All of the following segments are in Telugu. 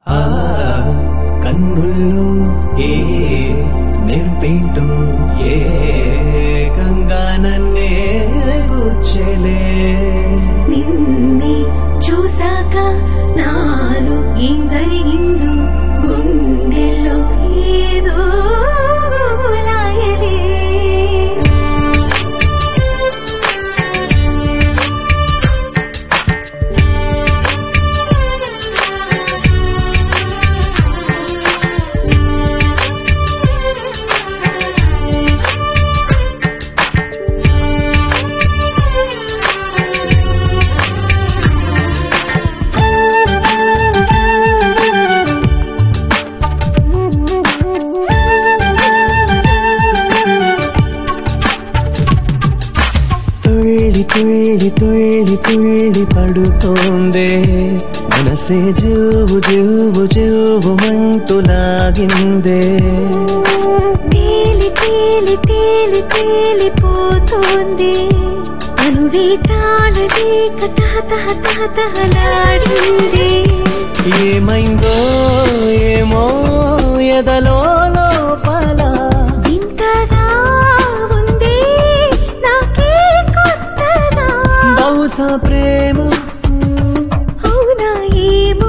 ఆ కన్నుల్లో ఏ మెరుపేంటో ఏ కంగా నన్నే గుచ్చలే నిన్నే చూసాక నాలో ఏం జరిగిందో గుండెల్లో ఏదో లాయలే తుళ్ళి తుళ్ళి తుళ్ళి తుళ్ళి పడుతోందే మనసే జువు జువు జువు మంటూ లాగిందే తేలి తేలి తేలి తేలిపోతోంది తనువే తాళది కథ తహ తహ తహలాడింది ఏమైందో ఏమో ఎదలో లోపల వింతగా ఉంది నాకే కొత్తగా బహుశా ప్రేమ అవునా ఏమో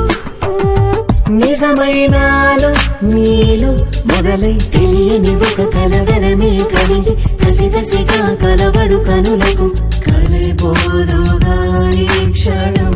నిజమైనాలో నీలో మొదలై తెలియని ఒక కలవరమే కలిగి కసి కసిగా కలవడు కనులకు కలిపోదుగా ఈ క్షణం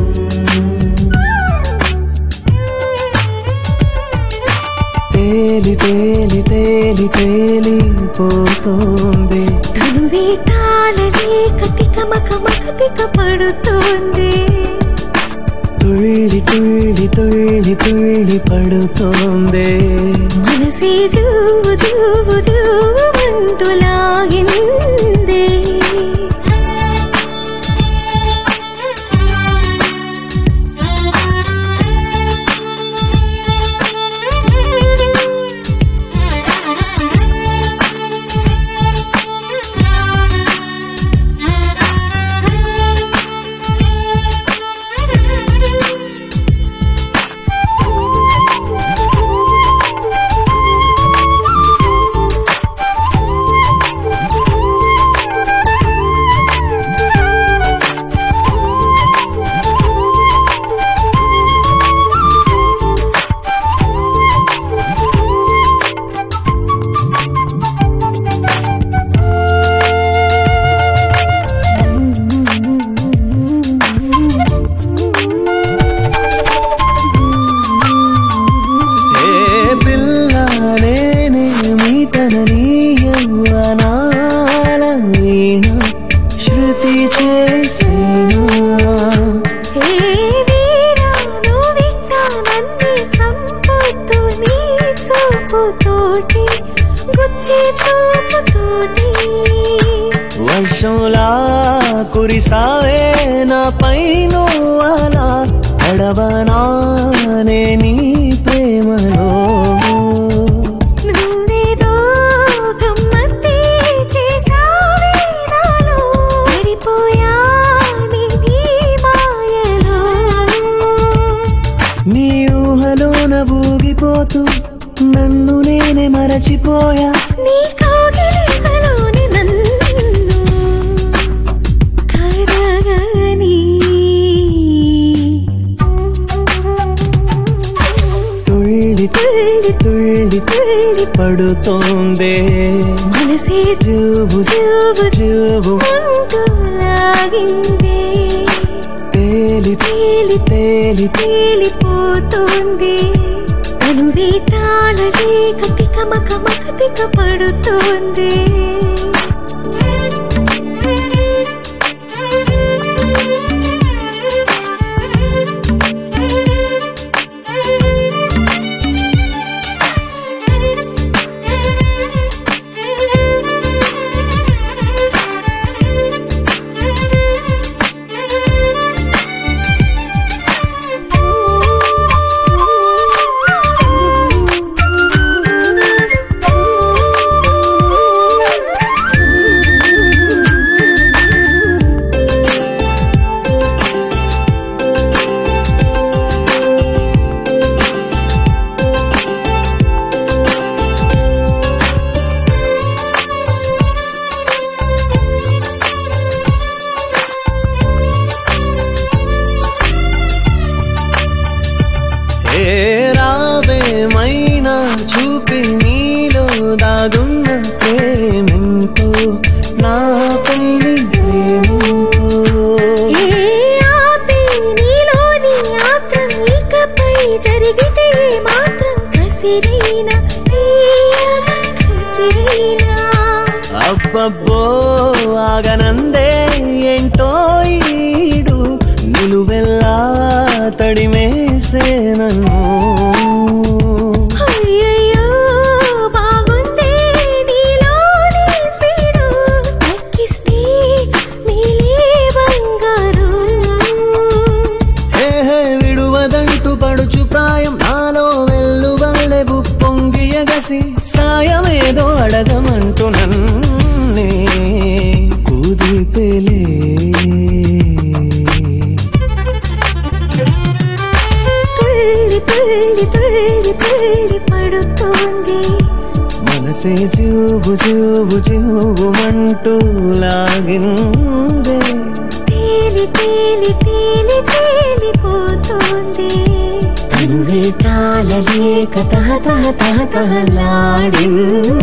తేలి తేలి తేలి తేలి పోతోంది తనువే తాళది కతిక మక మకతిక పడుతోంది తుళ్ళి తుళ్ళి తుళ్ళి తుళ్ళి పడుతోంది మనసే జూవు జూవు జూవంటూ లాగింది ఏ పిల్ల నేనే మీటనని యవ్వనాల వీణ శృతి చేసేనా ఏ వీరా నువ్విట్టా నన్ను చంపుతూ నీ చూపుతోటి గుచ్చి చూపుతోటి వర్షంలా కురిసావే నా పైన అలా అడవనానే నీ ప్రేమలో నువ్వేదో గమ్మత్తి చేసావే నాలో పడిపోయా నీ నీ మాయలో నీ ఊహలోన ఊగిపోతూ నన్ను నేనే మరచిపోయా నీ కౌగిలింతలోని నన్ను కరగని తుళ్ళి తుళ్ళి తుళ్ళి తుళ్ళి పడుతోందే మనసే జువు జూబు జువు అంటూ లాగింది తేలి తేలి తేలి తేలిపోతోంది తనువే తాళది కతిక మక మకతిక పడుతోంది రావేమైనా చూపి నీలో దాగున్న ప్రేమెంతో నా పెళ్లి ప్రేమంతో ఏ ఆపే నీలోని ఆత్రం ఇకపై జరిగితే మాత్రం కసిరైనా తీయగా కసిరైనా అబ్బబ్బో ఆగనందే ఏంటో ఈడు నిలువెల్లా తడిమేసే నన్ను అయ్యయ్యో బాగుందే నీలోని స్పీడు తగ్గిస్తే నీలే బంగారు హే హే విడువదంటూ పడుచు ప్రాయం నాలో వెల్లువల్లె పొంగి ఎగసి సాయమేదో అడగమంటూ నన్నే కుదిపెలే తుళ్ళి తుళ్ళి తుళ్ళి తుళ్ళి పడుతోంది మనసే చూబు చూబు చూబుమంటూ లాగిందే తేలి తేలి తేలి తేలిపోతోంది కనువే తాళలేక తహ తహ తహ తహలాడిందే